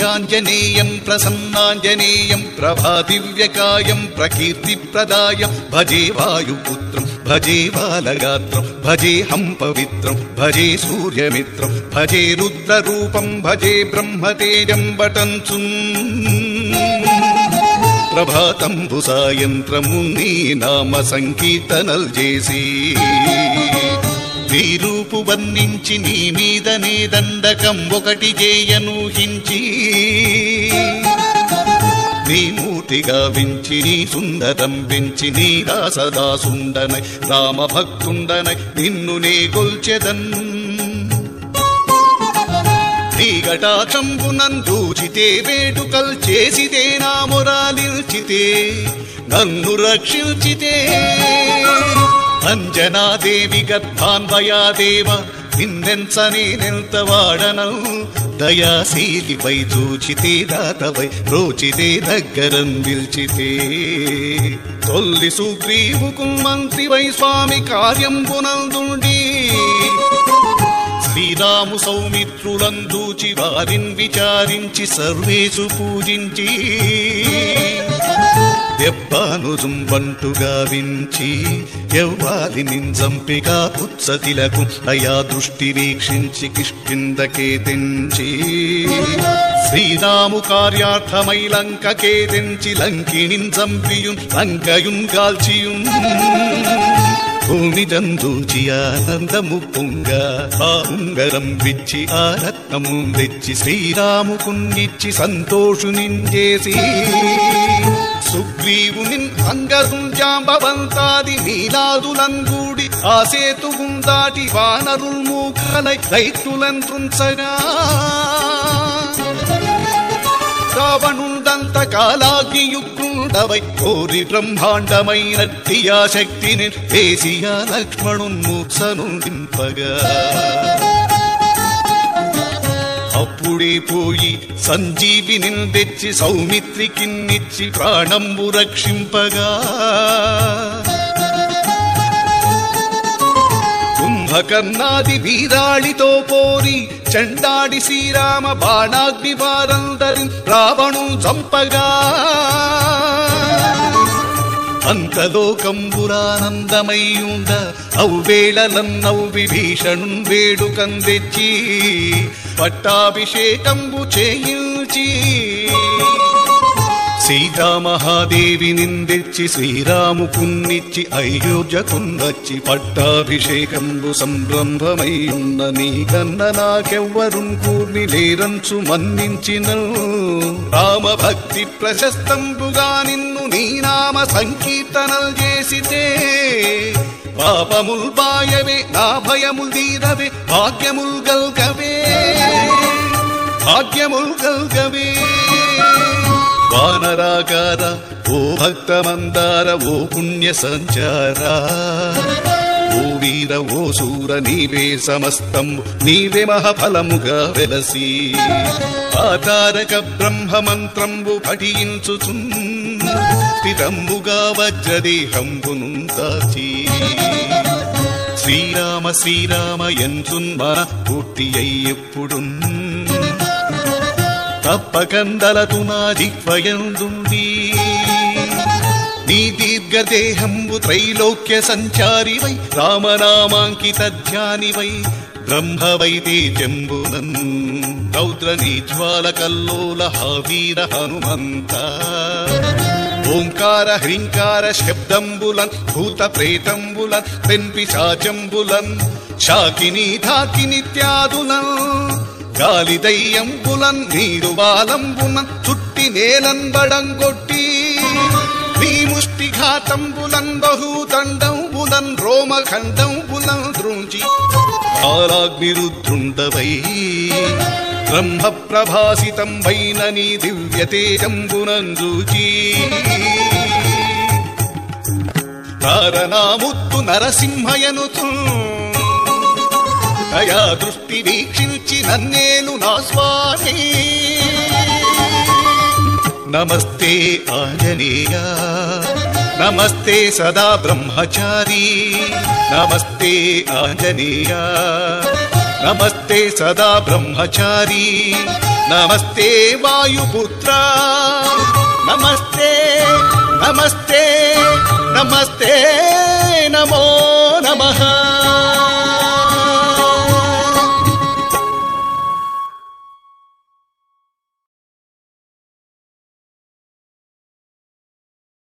శ్రీయాంజనేయం ప్రసన్నాంజనేయం ప్రభాదివ్యకాయం ప్రకీర్తిప్రదాయం భజే వాయుపుత్రం భజే బాలగాత్రం భజే హం పవిత్రం భజే సూర్యమిత్రం భజే రుద్రరూపం భజే బ్రహ్మతేజం బటంచు ప్రభాతంబు సాయంత్రము నీ నామ సంకీర్తనలు చేసి నీ రూపు వర్ణించి నీ మీదనే దండకం ఒకటి చేయనూహించి నీ మూర్తిగా వించి నీ సుందరం పెంచి నీ దాసదాసుండనై రామ భక్తుండనై నిన్ను నే గొల్చెదన్ నీ కటాక్షంబునందూచితే వేడుకల్ చేసితే నా మొరాలిల్చితే నన్ను రక్షించితే అంజనాదేవి గర్భాన్వయాదేవ నిన్నెంచని నెల్తవాడను దయాశీలిపై చూచితే దాతవై రోచితే దగ్గరం నిల్చితే తొల్లి సుగ్రీవుకు మంత్రివై స్వామి కార్యంబునందుండి శ్రీరాము సౌమిత్రులందూచి వారిని విచారించి సర్వేసు పూజించి దెబ్బాను జుంబంటుగా వించి ఎవ్వాలి నింజంపిగా పుత్సతిలకు అయా దృష్టి వీక్షించి కిష్కిందకే తెంచి శ్రీరాము కార్యార్థమై లంకకే తెంచి లంకిణిన్ చంపియున్ లంకయున్ కాల్చియున్ భూమి దందూచి ఆనందము పొంగ ఆ ఉంగరం విచ్చి ఆ రత్నము తెచ్చి శ్రీరాముకున్నిచ్చి సంతోషునించేసి సుగ్రీవుని అంగదుంజాంబవంతాది నీలాదులంగూడి ఆ సేతుగుం దాటి వానరుల్ మూకలై రైతులం త్రుంచగా రావణుండంత కాలాగ్నియుక్తుండవై కోరి బ్రహ్మాండమైనట్టి ఆ శక్తిని వేసియా లక్ష్మణున్మూర్సను దింపగా అప్పుడే పోయి సంజీవిని తెచ్చి సౌమిత్రికిన్నిచ్చి ప్రాణంబు రక్షింపగా కుంభకర్ణాది వీరాళితో పోరి చండాడి శ్రీరామ బాణాగ్ని వారందరి రావణు చంపగా అంతలోకంబురానందమయ్యుండ ఔవేళలన్నౌ విభీషణు వేడుకం తెచ్చి పట్టాభిషేకంబు చేయించి సీతామహాదేవి నిందెచ్చి శ్రీరాముకున్నిచ్చి అయోధ్యకున్నచ్చి పట్టాభిషేకంబు సంరంభమై ఉన్న నీకన్న నాకెవ్వరున్ కూర్మి లేరంచు మన్నించిన రామ భక్తి ప్రశస్తంబుగా నిన్ను నీ నామ సంకీర్తనలు చేసితే పాపముల్ బాయవే నా భయముల్ తీరవే భాగ్యముల్ గల్గవే భాగ్యముల్ గల్గవే వానరాగార ఓ భక్తమందార ఓ పుణ్య సంచార ఓ వీర ఓ సూర నీవే సమస్తం నీవే మహఫలముగా వెలసి ఆతారక బ్రహ్మ మంత్రంబు పఠించుచున్ స్థితంబుగా వజ్రదేహంబును దాచి శ్రీరామ శ్రీరామ ఎంచున్ మన పూర్తి అయ్యెప్పుడున్ తప్పకందలతు నా జిహ్వయందుంది నీ దీర్ఘదేహంబు త్రైలోక్య సంచారివై రామనామాంకిత ధ్యానివై బ్రహ్మవై తేజంబునన్ రౌద్ర నీజ్వాల కల్లోల హావీర హనుమంత ఓంకార హ్రీంకార శబ్దంబులన్ భూత ప్రేతంబులన్ పెన్పిశాచంబులన్ శాకిని ధాకినిత్యాదులన్ గాలి దయ్యంబులన్ నీరు బాలంబులన్ చుట్టి నేలంబడంగొట్టి నీ ముష్టి ఘాతంబులన్ బహూదండంబులన్ రోమఖండంబులన్ ద్రుంచి కాలాగ్నిరుద్రుండవై బ్రహ్మ ప్రభాసితం వైన నీ దివ్య తేజంబునంజూచి తారనాముత్తు నరసింహయనుతూ దయా దృష్టి వీక్షించి నన్నేలు నా స్వామి నమస్తే ఆంజనేయ నమస్తే సదా బ్రహ్మచారి నమస్తే ఆంజనేయ నమస్తే సదా బ్రహ్మచారి నమస్తే వాయుపుత్ర నమస్తే నమస్తే నమస్తే నమో నమః